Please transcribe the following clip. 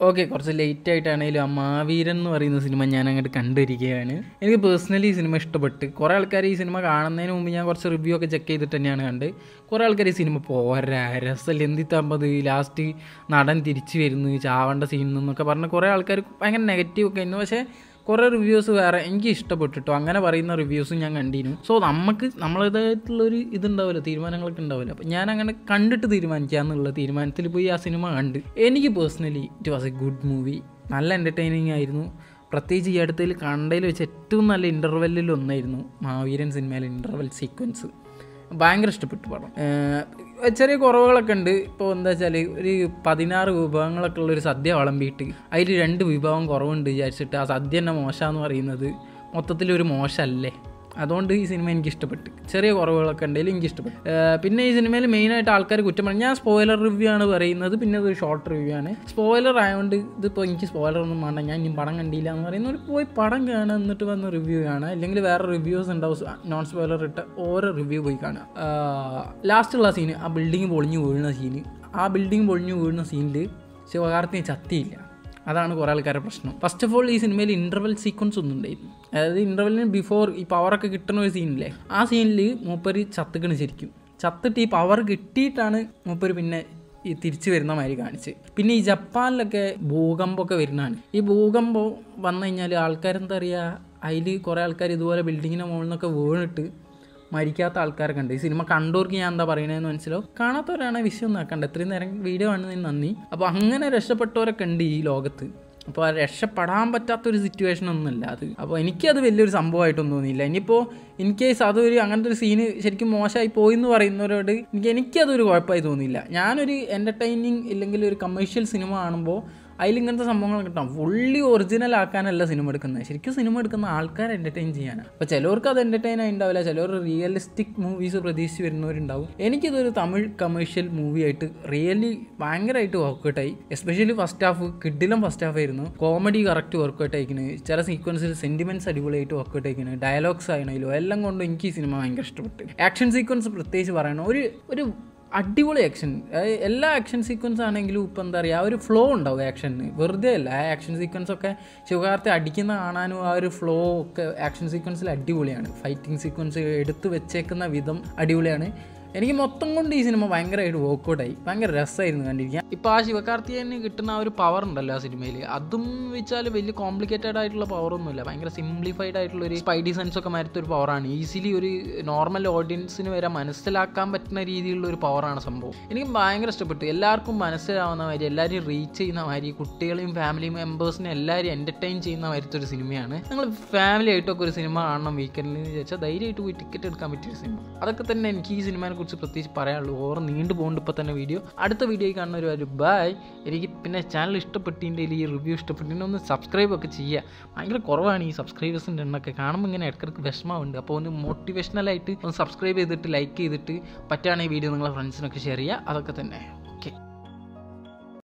okay കുറച്ച് late ആയിട്ടാണെങ്കിലും ആ മാവീരൻ എന്ന് പറയുന്ന സിനിമ ഞാൻ അങ്ങോട്ട് കണ്ടിരിക്കുകയാണ് എനിക്ക് പേഴ്സണലി ഈ സിനിമ ഇഷ്ടപ്പെട്ട് കുറേ ആൾക്കാർ ഈ സിനിമ കാണുന്നതിന് മുമ്പ് ഞാൻ കുറച്ച് റിവ്യൂ ഒക്കെ ചെക്ക് ചെയ്തിട്ട് തന്നെയാണ് കണ്ട് കുറേ ആൾക്കാർ ഈ സിനിമ പോരാ രസമല്ല എന്തിത്താകുമ്പോൾ ലാസ്റ്റ് നടൻ തിരിച്ചു വരുന്നു ചാവേണ്ട സീൻ എന്നൊക്കെ പറഞ്ഞ് കുറേ ആൾക്കാർ ഭയങ്കര നെഗറ്റീവ് ഒക്കെ ആയിരുന്നു പക്ഷേ കുറേ റിവ്യൂസ് വേറെ എനിക്ക് ഇഷ്ടപ്പെട്ടിട്ടോ അങ്ങനെ പറയുന്ന റിവ്യൂസും ഞാൻ കണ്ടിരുന്നു സോ നമുക്ക് നമ്മളേതായിട്ടുള്ളൊരു ഇതുണ്ടാവില്ല തീരുമാനങ്ങളൊക്കെ ഉണ്ടാവില്ല അപ്പം ഞാൻ അങ്ങനെ കണ്ടിട്ട് തീരുമാനിക്കാന്നുള്ള തീരുമാനത്തിൽ പോയി ആ സിനിമ കണ്ട് എനിക്ക് personally it was a good movie നല്ല എൻ്റർടൈനിങ് ആയിരുന്നു പ്രത്യേകിച്ച് ഈ അടുത്തതിൽ കണ്ടതിൽ വെച്ച് ഏറ്റവും നല്ല ഇൻ്റർവെല്ലിൽ ഒന്നായിരുന്നു മാവീരൻ സിനിമയിലെ ഇൻ്റർവെൽ സീക്വൻസ് ഭയങ്കര ഇഷ്ടപ്പെട്ടു പടം ഏഹ് ചെറിയ കുറവുകളൊക്കെ ഉണ്ട് ഇപ്പോൾ എന്താ വെച്ചാൽ ഒരു പതിനാറ് വിഭവങ്ങളൊക്കെ ഉള്ള ഒരു സദ്യ വിളമ്പിയിട്ട് അതിൽ രണ്ട് വിഭവം കുറവുണ്ട് വിചാരിച്ചിട്ട് ആ സദ്യ തന്നെ മോശമെന്ന് പറയുന്നത് മൊത്തത്തിലൊരു മോശമല്ലേ അതുകൊണ്ട് ഈ സിനിമ എനിക്ക് ഇഷ്ടപ്പെട്ടു ചെറിയ കുറവുകളൊക്കെ ഉണ്ടെങ്കിലും എനിക്ക് ഇഷ്ടപ്പെട്ടു ഏഹ് പിന്നെ ഈ സിനിമയിൽ മെയിനായിട്ട് ആൾക്കാർ കുറ്റം പറഞ്ഞു ഞാൻ സ്പോയിലർ റിവ്യൂ ആണ് പറയുന്നത് പിന്നെ അത് ഷോർട്ട് റിവ്യൂ ആണ് സ്പോയിലർ ആയതുകൊണ്ട് ഇതിപ്പോൾ എനിക്ക് സ്പോയിലർ ഒന്നും വേണ്ട ഞാൻ ഇനി പടം കണ്ടില്ല എന്ന് പറയുന്നവർ പോയി പടം കാണുക എന്നിട്ട് വന്ന് റിവ്യൂ കാണുക അല്ലെങ്കിൽ വേറെ റിവ്യൂസ് ഉണ്ടാവും നോൺ സ്പോയിലർ ഇട്ട് ഓരോ റിവ്യൂ പോയി കാണുക ലാസ്റ്റുള്ള സീന് ആ ബിൽഡിങ് പൊളിഞ്ഞു വീഴുന്ന സീന് ആ ബിൽഡിങ് പൊളിഞ്ഞു വീഴുന്ന സീനിൽ ശിവകാർത്തിനി ചത്തിയില്ല അതാണ് കുറേ ആൾക്കാരുടെ പ്രശ്നം ഫസ്റ്റ് ഓഫ് ഓൾ ഈ സിനിമയിൽ ഇൻ്റർവെൽ സീക്വൻസ് ഒന്നും ഉണ്ടായിരുന്നു അതായത് ഇൻ്റർവെല്ലിന് ബിഫോർ ഈ പവറൊക്കെ കിട്ടുന്ന ഒരു സീനില്ലേ ആ സീനിൽ മൂപ്പര് ചത്തുക്കണ് ശരിക്കും ചത്തിട്ട് ഈ പവർ കിട്ടിയിട്ടാണ് മൂപ്പര് പിന്നെ ഈ തിരിച്ചു വരുന്ന മാതിരി കാണിച്ച് പിന്നെ ഈ ജപ്പാനിലൊക്കെ ഭൂകമ്പമൊക്കെ വരുന്നതാണ് ഈ ഭൂകമ്പം വന്നു കഴിഞ്ഞാൽ ആൾക്കാരെന്താ പറയുക അതിൽ കുറേ ആൾക്കാർ ഇതുപോലെ ബിൽഡിങ്ങിൻ്റെ മുകളിൽ നിന്നൊക്കെ വീണിട്ട് മരിക്കാത്ത ആൾക്കാരൊക്കെ ഉണ്ട് ഈ സിനിമ കണ്ടവർക്ക് ഞാൻ എന്താ പറയണതെന്ന് മനസ്സിലാവും കാണാത്തവരാണ് വിഷയം നോക്കണ്ട എത്രയും നേരം വീഡിയോ കാണുന്നതിന് നന്ദി അപ്പോൾ അങ്ങനെ രക്ഷപ്പെട്ടവരൊക്കെ ഉണ്ട് ഈ ലോകത്ത് അപ്പോൾ ആ രക്ഷപ്പെടാൻ പറ്റാത്തൊരു സിറ്റുവേഷൻ ഒന്നുമല്ല അത് അപ്പോൾ എനിക്കത് വലിയൊരു സംഭവമായിട്ടൊന്നും തോന്നിയില്ല ഇനിയിപ്പോൾ ഇൻ കേസ് അതൊരു അങ്ങനത്തെ ഒരു സീന് ശരിക്കും മോശമായി പോയി എന്ന് പറയുന്നവരോട് എനിക്ക് എനിക്കതൊരു കുഴപ്പമായി തോന്നിയില്ല ഞാനൊരു എൻ്റർടൈനിങ് ഇല്ലെങ്കിൽ ഒരു കമേഴ്ഷ്യൽ സിനിമ കാണുമ്പോൾ അതിലിങ്ങനത്തെ സംഭവങ്ങൾ കിട്ടാം ഫുള്ളി ഒറിജിനൽ ആക്കാനല്ല സിനിമ എടുക്കുന്നത് ശരിക്കും സിനിമ എടുക്കുന്ന ആൾക്കാരെ എൻ്റർടൈൻ ചെയ്യാനാണ് അപ്പോൾ ചിലവർക്ക് അത് എൻ്റർടൈൻ ആയി ഉണ്ടാവില്ല ചിലവർ റിയലിസ്റ്റിക് മൂവീസ് പ്രതീക്ഷിച്ച് വരുന്നവരുണ്ടാവും എനിക്കിതൊരു തമിഴ് കമേഴ്ഷ്യൽ മൂവി ആയിട്ട് റിയലി ഭയങ്കരമായിട്ട് വർക്കൗട്ടായി എസ്പെഷ്യലി ഫസ്റ്റ് ഹാഫ് കിഡിലും ഫസ്റ്റ് ഹാഫ് ആയിരുന്നു കോമഡി കറക്റ്റ് വർക്കൗട്ട് ആയിക്കണ് ചില സീക്വൻസിൽ സെൻറ്റിമെൻറ്റ്സ് അടിപൊളിയായിട്ട് വർക്കൗട്ട് ആയിക്കണ് ഡയലോഗ്സ് ആണെങ്കിലും എല്ലാം കൊണ്ടും എനിക്ക് ഈ സിനിമ ഭയങ്കര ഇഷ്ടപ്പെട്ടു ആക്ഷൻ സീക്വൻസ് പ്രത്യേകിച്ച് പറയണം ഒരു ഒരു അടിപൊളി ആക്ഷൻ എല്ലാ ആക്ഷൻ സീക്വൻസ് ആണെങ്കിലും ഇപ്പം എന്താ പറയുക ആ ഒരു ഫ്ലോ ഉണ്ടാവും ആക്ഷന് വെറുതെ അല്ല ആ ആക്ഷൻ സീക്വൻസ് ഒക്കെ ശിവകാർത്തി അടിക്കുന്ന കാണാനും ആ ഒരു ഫ്ലോ ഒക്കെ ആക്ഷൻ സീക്വൻസിൽ അടിപൊളിയാണ് ഫൈറ്റിംഗ് സീക്വൻസ് എടുത്ത് വെച്ചേക്കുന്ന വിധം അടിപൊളിയാണ് എനിക്ക് മൊത്തം കൊണ്ട് ഈ സിനിമ ഭയങ്കരമായിട്ട് വർക്കൗട്ടായി ഭയങ്കര രസമായിരുന്നു കണ്ടിരിക്കാൻ ഇപ്പോൾ ആ ശിവകാർത്തികന് കിട്ടുന്ന ആ ഒരു പവർ ഉണ്ടല്ലോ ആ സിനിമയിൽ അതും വെച്ചാൽ വലിയ കോംപ്ലിക്കേറ്റഡ് ആയിട്ടുള്ള പവറൊന്നുമില്ല ഭയങ്കര സിംപ്ലിഫൈഡ് ആയിട്ടുള്ള ഒരു സ്പൈഡി സെൻസ് ഒക്കെ മരത്ത ഒരു പവറാണ് ഈസിലി ഒരു നോർമൽ ഓഡിയൻസിന് വരെ മനസ്സിലാക്കാൻ പറ്റുന്ന രീതിയിലുള്ള ഒരു പവറാണ് സംഭവം എനിക്ക് ഭയങ്കര ഇഷ്ടപ്പെട്ടു എല്ലാവർക്കും മനസ്സിലാവുന്ന മാതിരി എല്ലാവരെയും റീച്ച് ചെയ്യുന്ന മാതിരി കുട്ടികളെയും ഫാമിലി മെമ്പേഴ്സിനെ എല്ലാവരും എൻ്റർടൈൻ ചെയ്യുന്ന മാതിരത്തെ ഒരു സിനിമയാണ് നിങ്ങൾ ഫാമിലി ആയിട്ടൊക്കെ ഒരു സിനിമ കാണണം വീക്കെൻഡിൽ എന്ന് ചോദിച്ചാൽ ധൈര്യമായിട്ട് പോയി ടിക്കറ്റ് എടുക്കാൻ പറ്റിയ സിനിമ അതൊക്കെ തന്നെ എനിക്ക് ഈ സിനിമയെ കുറിച്ച് പ്രത്യേകിച്ച് പറയാനുള്ളൂ ഓവർ നീണ്ടു പോകുന്നുണ്ട് ഇപ്പോൾ തന്നെ വീഡിയോ അടുത്ത വീഡിയോയിൽ കാണുന്ന ഒരു ബൈ എനിക്ക് പിന്നെ ചാനൽ ഇഷ്ടപ്പെട്ടിൻ്റെ ഈ റിവ്യൂ ഇഷ്ടപ്പെട്ടിൻ്റെ ഒന്ന് സബ്സ്ക്രൈബ് ഒക്കെ ചെയ്യുക ഭയങ്കര കുറവാണ് ഈ സബ്സ്ക്രൈബേഴ്സിൻ്റെ എണ്ണൊക്കെ കാണുമ്പോൾ ഇങ്ങനെ ഇടയ്ക്കിടയ്ക്ക് വിഷമമുണ്ട് അപ്പോൾ ഒന്ന് മോട്ടിവേഷണലായിട്ട് ഒന്ന് സബ്സ്ക്രൈബ് ചെയ്തിട്ട് ലൈക്ക് ചെയ്തിട്ട് പറ്റുകയാണെങ്കിൽ വീഡിയോ നിങ്ങളെ ഫ്രണ്ട്സിനൊക്കെ ഷെയർ ചെയ്യുക അതൊക്കെ തന്നെ